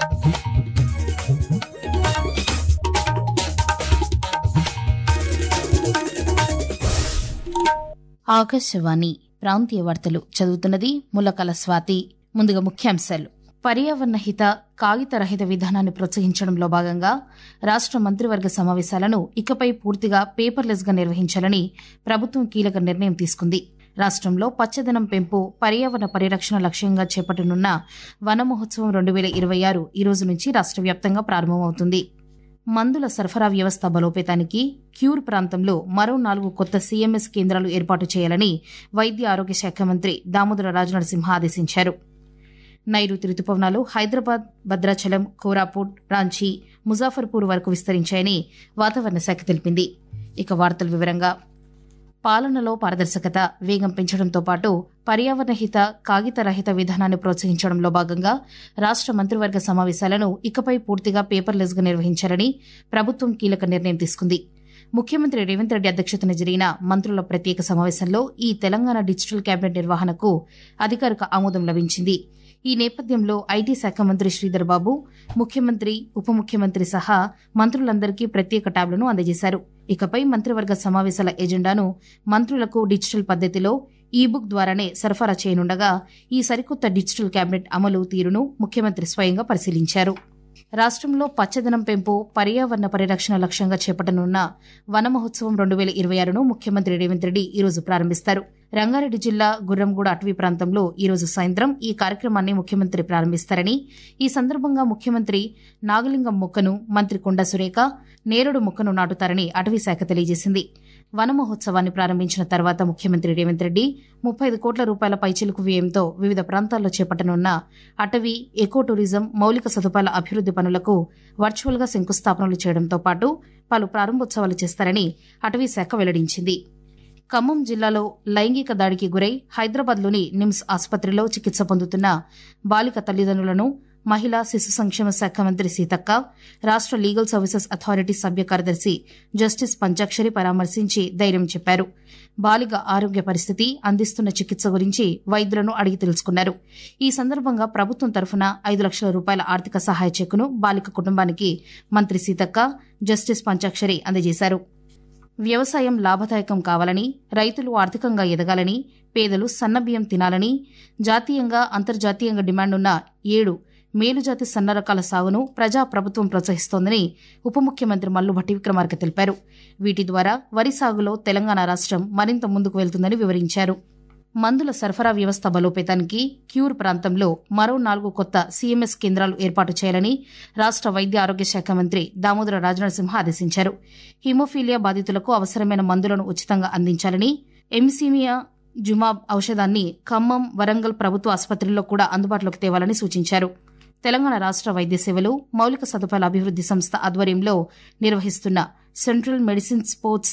ఆకాశవాణి ప్రాంతీయ వార్తలు చదువుతున్నది ములకల స్వాతి ముందుగా ముఖ్యాంశాలు పర్యావరణ హిత కాగిత రహిత విధానాన్ని ప్రోత్సహించడంలో భాగంగా రాష్ట మంత్రివర్గ సమావేశాలను ఇకపై పూర్తిగా పేపర్లెస్ గా నిర్వహించాలని ప్రభుత్వం కీలక నిర్ణయం తీసుకుంది రాష్టంలో పచ్చదనం పెంపు పర్యావరణ పరిరక్షణ లక్ష్యంగా చేపట్టనున్న వన మహోత్సవం రెండు వేల ఇరవై ఆరు ఈ రోజు నుంచి రాష్ట వ్యాప్తంగా ప్రారంభమవుతుంది మందుల సరఫరా వ్యవస్థ బలోపేతానికి క్యూర్ ప్రాంతంలో మరో నాలుగు కొత్త సీఎంఎస్ కేంద్రాలు ఏర్పాటు చేయాలని వైద్య ఆరోగ్య శాఖ మంత్రి దామోదర రాజనరసింహ ఆదేశించారు నైరుతి రుతుపవనాలు హైదరాబాద్ భద్రాచలం కోరాపూట్ రాంచీ ముజాఫర్పూర్ వరకు విస్తరించాయని వాతావరణ శాఖ తెలిపింది ఇక వార్తల వివరంగా పాలనలో పారదర్శకత వేగం పెంచడంతో పాటు పర్యావరణ హిత కాగిత రహిత విధానాన్ని ప్రోత్సహించడంలో భాగంగా రాష్ట మంత్రివర్గ సమావేశాలను ఇకపై పూర్తిగా పేపర్లెస్ గా నిర్వహించాలని ప్రభుత్వం కీలక నిర్ణయం తీసుకుంది ముఖ్యమంత్రి రేవంత్ రెడ్డి అధ్యక్షతన జరిగిన మంత్రుల ప్రత్యేక సమావేశంలో ఈ తెలంగాణ డిజిటల్ కేబినెట్ నిర్వహణకు అధికారిక ఆమోదం లభించింది ఈ నేపథ్యంలో ఐటీ శాఖ మంత్రి శ్రీధర్ బాబు ముఖ్యమంత్రి ఉప ముఖ్యమంత్రి సహా మంత్రులందరికీ ప్రత్యేక ట్యాబ్లను అందజేశారు ఇకపై మంత్రివర్గ సమావేశాల ఎజెండాను మంత్రులకు డిజిటల్ పద్దతిలో ఈ బుక్ ద్వారానే సరఫరా చేయనుండగా ఈ సరికొత్త డిజిటల్ కేబినెట్ అమలు తీరును ముఖ్యమంత్రి స్వయంగా పరిశీలించారు రాష్టంలో పచ్చదనం పెంపు పర్యావరణ పరిరక్షణ లక్ష్యంగా చేపట్టనున్న వన మహోత్సవం రెండు వేల ఇరవై ఆరును ముఖ్యమంత్రి రేవంత్ రెడ్డి ఈ రోజు ప్రారంభిస్తారు రంగారెడ్డి జిల్లా గుర్రంగూడ అటవీ ప్రాంతంలో ఈ రోజు సాయంత్రం ఈ కార్యక్రమాన్ని ముఖ్యమంత్రి ప్రారంభిస్తారని ఈ సందర్భంగా ముఖ్యమంత్రి నాగలింగం మొక్కను మంత్రి కొండ సురేఖ నేరుడు మొక్కను నాటుతారని అటవీ శాఖ తెలియజేసింది వన మహోత్సవాన్ని ప్రారంభించిన తర్వాత ముఖ్యమంత్రి రేవంత్ రెడ్డి ముప్పై ఐదు కోట్ల రూపాయల పైచిలుకు వ్యయంతో వివిధ ప్రాంతాల్లో చేపట్టనున్న అటవీ ఎకో టూరిజం మౌలిక సదుపాయాల అభివృద్ది పనులకు వర్చువల్ గా శంకుస్థాపనలు చేయడంతో పాటు పలు ప్రారంభోత్సవాలు చేస్తారని అటవీ శాఖ వెల్లడించింది ఖమ్మం జిల్లాలో లైంగిక దాడికి గురై హైదరాబాద్లోని నిమ్స్ ఆసుపత్రిలో చికిత్స పొందుతున్న బాలిక తల్లిదండ్రులను మహిళా శిశు సంక్షేమ శాఖ మంత్రి సీతక్క రాష్ట లీగల్ సర్వీసెస్ అథారిటీ సభ్య కార్యదర్శి జస్టిస్ పంచాక్షరి పరామర్శించి ధైర్యం చెప్పారు బాలిక ఆరోగ్య పరిస్థితి అందిస్తున్న చికిత్స గురించి వైద్యులను అడిగి తెలుసుకున్నారు ఈ సందర్భంగా ప్రభుత్వం తరఫున ఐదు లక్షల రూపాయల ఆర్థిక సహాయ చెక్కును బాలిక కుటుంబానికి మంత్రి సీతక్క జస్టిస్ పంచాక్షరి అందజేశారు వ్యవసాయం లాభదాయకం కావాలని రైతులు ఆర్థికంగా ఎదగాలని పేదలు సన్నబియ్యం తినాలని జాతీయంగా అంతర్జాతీయంగా డిమాండున్న ఏడు మేలుజాతి సన్న రకాల సాగును ప్రజా ప్రభుత్వం ప్రోత్సహిస్తోందని ఉప ముఖ్యమంత్రి మల్లు భట్టి విక్రమార్క తెలిపారు వీటి ద్వారా వరి సాగులో తెలంగాణ రాష్టం మరింత ముందుకు వెళ్తుందని వివరించారు మందుల సరఫరా వ్యవస్థ బలోపేతానికి క్యూర్ ప్రాంతంలో మరో నాలుగు కొత్త సీఎంఎస్ కేంద్రాలు ఏర్పాటు చేయాలని రాష్ట వైద్య ఆరోగ్య శాఖ మంత్రి దామోదర రాజనరసింహ ఆదేశించారు హిమోఫీలియా బాధితులకు అవసరమైన మందులను ఉచితంగా అందించాలని ఎంసీమియా జుమాబ్ ఔషధాన్ని ఖమ్మం వరంగల్ ప్రభుత్వ ఆసుపత్రుల్లో కూడా అందుబాటులోకి తేవాలని సూచించారు తెలంగాణ రాష్ట వైద్య సేవలు మౌలిక సదుపాయాల అభివృద్ది సంస్థ ఆధ్వర్యంలో నిర్వహిస్తున్న సెంట్రల్ మెడిసిన్ స్పోర్ట్స్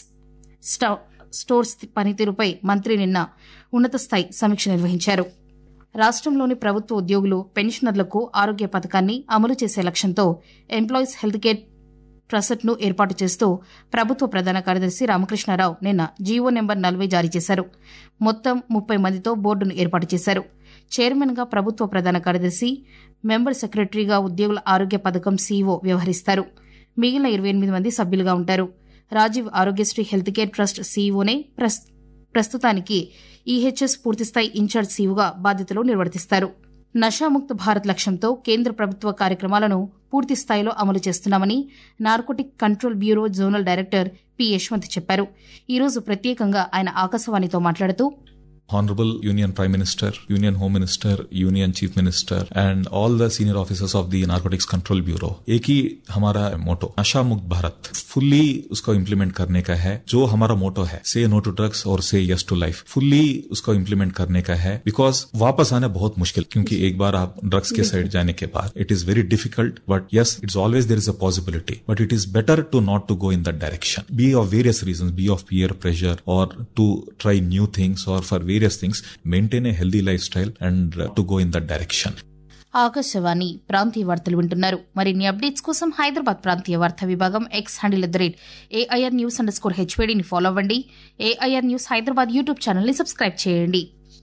స్టోర్స్ పనితీరుపై మంత్రి నిన్న ఉన్నత స్థాయి సమీక్ష నిర్వహించారు రాష్టంలోని ప్రభుత్వ ఉద్యోగులు పెన్షనర్లకు ఆరోగ్య పథకాన్ని అమలు చేసే లక్ష్యంతో ఎంప్లాయీస్ హెల్త్ కేర్ ట్రస్ట్ను ఏర్పాటు చేస్తూ ప్రభుత్వ ప్రధాన కార్యదర్శి రామకృష్ణారావు నిన్న జీవో నెంబర్ నలభై జారీ చేశారు మొత్తం ముప్పై మందితో బోర్డును ఏర్పాటు చేశారు చైర్మన్ గా ప్రభుత్వ ప్రధాన కార్యదర్శి మెంబర్ సెక్రటరీగా ఉద్యోగుల ఆరోగ్య పథకం సీఈఓ వ్యవహరిస్తారు మిగిలిన ఇరవై ఎనిమిది మంది సభ్యులుగా ఉంటారు Rajiv Aarogyasri health care trust సీఈఓనే ప్రస్తుతానికి ఈహెచ్ఎస్ పూర్తిస్థాయి ఇన్ఛార్జ్ సీఈఓగా బాధ్యతలు నిర్వర్తిస్తారు నషాముక్త భారత్ లక్ష్యంతో కేంద్ర ప్రభుత్వ కార్యక్రమాలను పూర్తి స్థాయిలో అమలు చేస్తున్నామని narcotic control bureau zonal director P Yashwant చెప్పారు ఈ రోజు ప్రత్యేకంగా ఆయన ఆకాశవాణితో మాట్లాడుతూ Honorable Union Prime Minister, Union Home Minister, Union Chief Minister, and all the senior officers of the Narcotics Control Bureau. एक ही हमारा मोटो नशा मुक्त भारत फुल्ली उसको इम्प्लीमेंट करने का है जो हमारा मोटो है से नो टू ड्रग्स और say yes to life fully उसको इम्प्लीमेंट करने का है बिकॉज वापस आना बहुत मुश्किल क्योंकि एक बार आप ड्रग्स के साइड जाने के बाद it is very difficult but yes it's always there is a possibility but it is better to not to go in that direction be of various reason be of peer pressure or to try new things or for various things maintain a healthy lifestyle and uh, to go in that direction Akashvani ప్రాంతీయ వార్తలు వింటున్నారు మరిన్ని updates కోసం హైదరాబాద్ ప్రాంతీయ వార్తా విభాగం X handle at the rate AIR news underscore స్కోర్ హెచ్వేడిని ఫాలో అవ్వండి AIR news Hyderabad YouTube channel ని సబ్స్క్రైబ్ చేయండి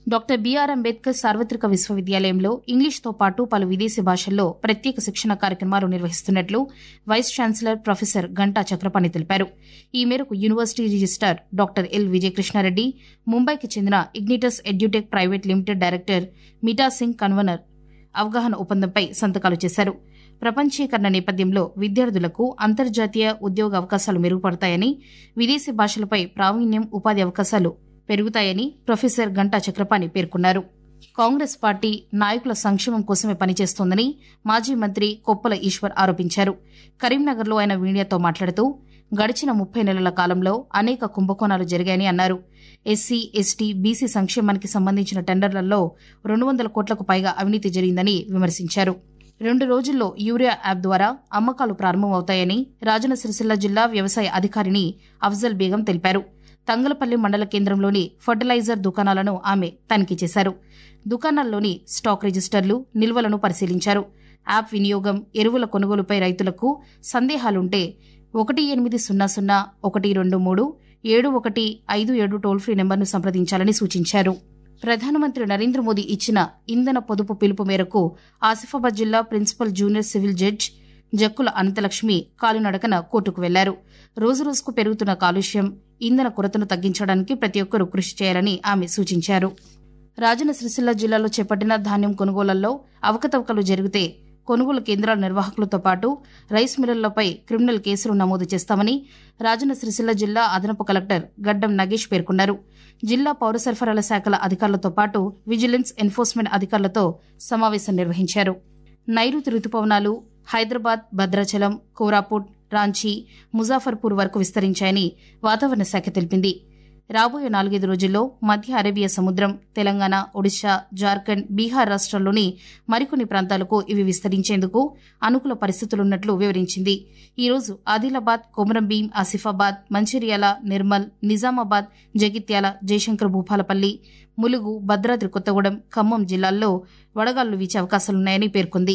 డాక్టర్ బీఆర్ అంబేద్కర్ సార్వత్రిక విశ్వవిద్యాలయంలో ఇంగ్లీష్తో పాటు పలు విదేశీ భాషల్లో ప్రత్యేక శిక్షణ కార్యక్రమాలు నిర్వహిస్తున్నట్లు vice chancellor professor Ganta Chakrapani తెలిపారు ఈ మేరకు university registrar doctor L Vijayakrishna Reddy ముంబైకి చెందిన Ignitus Edutech private limited director Mita Singh convener అవగాహన ఒప్పందంపై సంతకాలు చేశారు ప్రపంచీకరణ నేపథ్యంలో విద్యార్థులకు అంతర్జాతీయ ఉద్యోగ అవకాశాలు మెరుగుపడతాయని విదేశీ భాషలపై ప్రావీణ్యం ఉపాధి అవకాశాలు పెరుగుతాయని ప్రొఫెసర్ గంటా చక్రపాణి పేర్కొన్నారు కాంగ్రెస్ పార్టీ నాయకుల సంక్షేమం కోసమే పనిచేస్తోందని మాజీ మంత్రి కొప్పల ఈశ్వర్ ఆరోపించారు కరీంనగర్లో ఆయన మీడియాతో మాట్లాడుతూ గడిచిన ముప్పై నెలల కాలంలో అనేక కుంభకోణాలు జరిగాయని అన్నారు ఎస్సీ ఎస్టీ బీసీ సంక్షేమానికి సంబంధించిన టెండర్లలో రెండు వందల కోట్లకు పైగా అవినీతి జరిగిందని విమర్శించారు రెండు రోజుల్లో యూరియా యాప్ ద్వారా అమ్మకాలు ప్రారంభమవుతాయని రాజన్న సిరిసిల్ల జిల్లా వ్యవసాయ అధికారిని అఫ్జల్ బేగం తెలిపారు తంగలపల్లి మండల కేంద్రంలోని ఫర్టిలైజర్ దుకాణాలను ఆమె తనిఖీ చేశారు దుకాణాల్లోని స్టాక్ రిజిస్టర్లు నిల్వలను పరిశీలించారు యాప్ వినియోగం ఎరువుల కొనుగోలుపై రైతులకు సందేహాలుంటే ఒకటి ఎనిమిది సున్నా సున్నా ఒకటి రెండు మూడు ఏడు ఒకటి ఐదు ఏడు టోల్ ఫ్రీ నెంబర్ను సంప్రదించాలని సూచించారు ప్రధానమంత్రి నరేంద్ర మోదీ ఇచ్చిన ఇంధన పొదుపు పిలుపు మేరకు ఆసిఫాబాద్ జిల్లా principal junior civil judge Jakkula Anantalakshmi కాలినడకన కోర్టుకు వెళ్లారు రోజురోజుకు పెరుగుతున్న కాలుష్యం ఇంధన కొరతను తగ్గించడానికి ప్రతి ఒక్కరూ కృషి చేయాలని ఆమె సూచించారు రాజన్న సిరిసిల్ల జిల్లాలో చేపట్టిన ధాన్యం కొనుగోళ్లలో అవకతవకలు జరిగితే కొనుగోలు కేంద్రాల నిర్వాహకులతో పాటు రైస్ మిల్లర్లపై క్రిమినల్ కేసులు నమోదు చేస్తామని రాజన్న సిరిసిల్ల జిల్లా అదనపు కలెక్టర్ గడ్డం నగేష్ పేర్కొన్నారు జిల్లా పౌర సరఫరాల శాఖల అధికారులతో పాటు విజిలెన్స్ ఎన్ఫోర్స్మెంట్ అధికారులతో సమావేశం నిర్వహించారు నైరుతి రుతుపవనాలు హైదరాబాద్ భద్రాచలం కోరాపుట్ రాంచీ ముజాఫర్పూర్ వరకు విస్తరించాయని వాతావరణ శాఖ తెలిపింది రాబోయే నాలుగైదు రోజుల్లో మధ్య అరేబియా సముద్రం తెలంగాణ ఒడిశా జార్ఖండ్ బీహార్ రాష్ట్రాల్లోని మరికొన్ని ప్రాంతాలకు ఇవి విస్తరించేందుకు అనుకూల పరిస్థితులున్నట్లు వివరించింది ఈ రోజు ఆదిలాబాద్ కొమరంభీం ఆసిఫాబాద్ మంచిర్యాల నిర్మల్ నిజామాబాద్ జగిత్యాల జయశంకర్ భూపాలపల్లి ములుగు భద్రాద్రి కొత్తగూడెం ఖమ్మం జిల్లాల్లో వడగాళ్లు వీచే అవకాశాలున్నాయని పేర్కొంది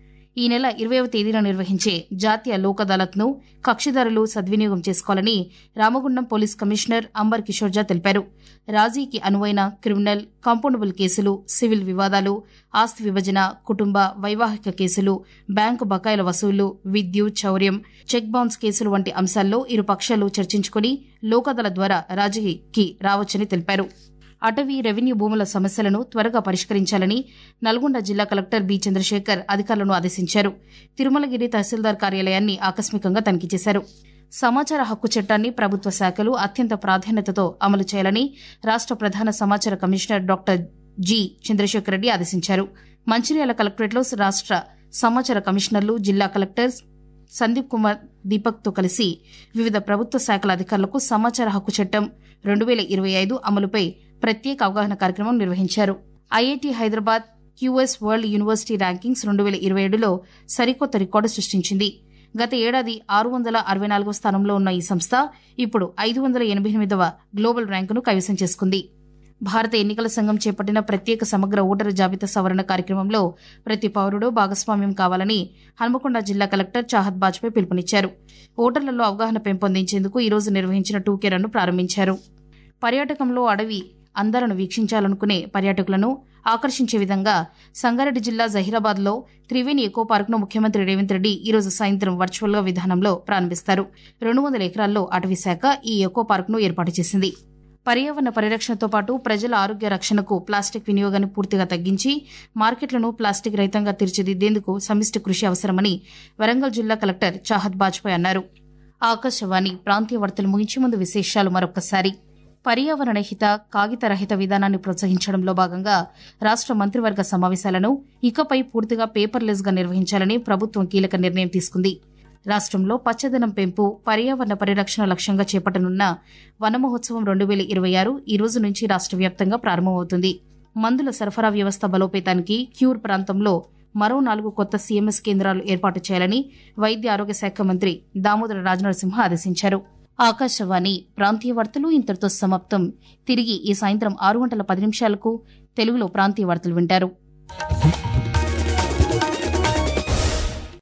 ఈ నెల ఇరవైవ తేదీన నిర్వహించే జాతీయ లోక్ అదాలత్ను కక్షిదారులు సద్వినియోగం చేసుకోవాలని రామగుండం పోలీస్ కమిషనర్ అంబర్ కిషోర్జా తెలిపారు రాజీకి అనువైన క్రిమినల్ కాంపౌండబుల్ కేసులు సివిల్ వివాదాలు ఆస్తి విభజన కుటుంబ వైవాహిక కేసులు బ్యాంకు బకాయిల వసూళ్లు విద్యుత్ చౌర్యం చెక్ బౌన్స్ కేసులు వంటి అంశాల్లో ఇరు పక్షాలు చర్చించుకుని లోక్ అదాలత్ ద్వారా రాజీకి రావచ్చని తెలిపారు అటవీ రెవెన్యూ భూముల సమస్యలను త్వరగా పరిష్కరించాలని నల్గొండ జిల్లా కలెక్టర్ బి చంద్రశేఖర్ అధికారులను ఆదేశించారు తిరుమలగిరి తహసీల్దార్ కార్యాలయాన్ని ఆకస్మికంగా తనిఖీ చేశారు సమాచార హక్కు చట్టాన్ని ప్రభుత్వ శాఖలు అత్యంత ప్రాధాన్యతతో అమలు చేయాలని రాష్ట ప్రధాన సమాచార commissioner doctor G Chandrasekhar Reddy ఆదేశించారు మంచిర్యాల కలెక్టరేట్లో రాష్ట సమాచార కమిషనర్లు జిల్లా కలెక్టర్ సందీప్ కుమార్ దీపక్ తో కలిసి వివిధ ప్రభుత్వ శాఖల అధికారులకు సమాచార హక్కు చట్టం రెండు వేల ఇరవై ఐదు అమలుపై ప్రత్యేక అవగాహన కార్యక్రమం నిర్వహించారు IIT Hyderabad QS world university rankings రెండు వేల ఇరవై ఏడులో సరికొత్త రికార్డు సృష్టించింది గత ఏడాది ఆరు వందల అరవై నాలుగవ స్థానంలో ఉన్న ఈ సంస్థ ఇప్పుడు ఐదు వందల ఎనభై ఎనిమిదవ గ్లోబల్ ర్యాంకును కైవసం చేసుకుంది భారత ఎన్నికల సంఘం చేపట్టిన ప్రత్యేక సమగ్ర ఓటరు జాబితా సవరణ కార్యక్రమంలో ప్రతి పౌరుడు భాగస్వామ్యం కావాలని హన్మకొండ జిల్లా కలెక్టర్ చాహద్ బాజ్పేయి పిలుపునిచ్చారు ఓటర్లలో అవగాహన పెంపొందించేందుకు ఈ రోజు నిర్వహించిన టూకే రన్ను ప్రారంభించారు పర్యాటకంలో అడవి అందరను వీక్షించాలనుకునే పర్యాటకులను ఆకర్షించే విధంగా సంగారెడ్డి జిల్లా జహీరాబాద్లో త్రివేణి ఎకో పార్క్ను ముఖ్యమంత్రి రేవంత్ రెడ్డి ఈ రోజు సాయంత్రం వర్చువల్గా విధానంలో ప్రారంభిస్తారు రెండు వందల ఎకరాల్లో అటవీ శాఖ ఈ ఎకో పార్క్ను ఏర్పాటు చేసింది పర్యావరణ పరిరక్షణతో పాటు ప్రజల ఆరోగ్య రక్షణకు ప్లాస్టిక్ వినియోగాన్ని పూర్తిగా తగ్గించి మార్కెట్లను ప్లాస్టిక్ రహితంగా తీర్చిదిద్దేందుకు సమిష్టి కృషి అవసరమని వరంగల్ జిల్లా కలెక్టర్ చాహద్ బాజ్పాయ్ అన్నారు ఆకాశవాణి ప్రాంతీయ వార్తలు ముగించే ముందు విశేషాలు మరొకసారి పర్యావరణ హిత కాగిత రహిత విధానాన్ని ప్రోత్సహించడంలో భాగంగా రాష్ట మంత్రివర్గ సమావేశాలను ఇకపై పూర్తిగా పేపర్లెస్ గా నిర్వహించాలని ప్రభుత్వం కీలక నిర్ణయం తీసుకుంది రాష్ట్రంలో పచ్చదనం పెంపు పర్యావరణ పరిరక్షణ లక్ష్యంగా చేపట్టనున్న వన మహోత్సవం రెండు వేల ఇరవై ఆరు ఈ రోజు నుంచి రాష్ట్ర వ్యాప్తంగా ప్రారంభమవుతుంది మందుల సరఫరా వ్యవస్థ బలోపేతానికి క్యూర్ ప్రాంతంలో మరో నాలుగు కొత్త సీఎంఎస్ కేంద్రాలు ఏర్పాటు చేయాలని వైద్య ఆరోగ్య శాఖ మంత్రి దామోదర రాజనరసింహ ఆదేశించారు ఆకాశవాణి ప్రాంతీయ వార్తలు ఇంతటితో సమాప్తం తిరిగి ఈ సాయంత్రం ఆరు గంటల పది నిమిషాలకు తెలుగులో ప్రాంతీయ వార్తలు వింటారు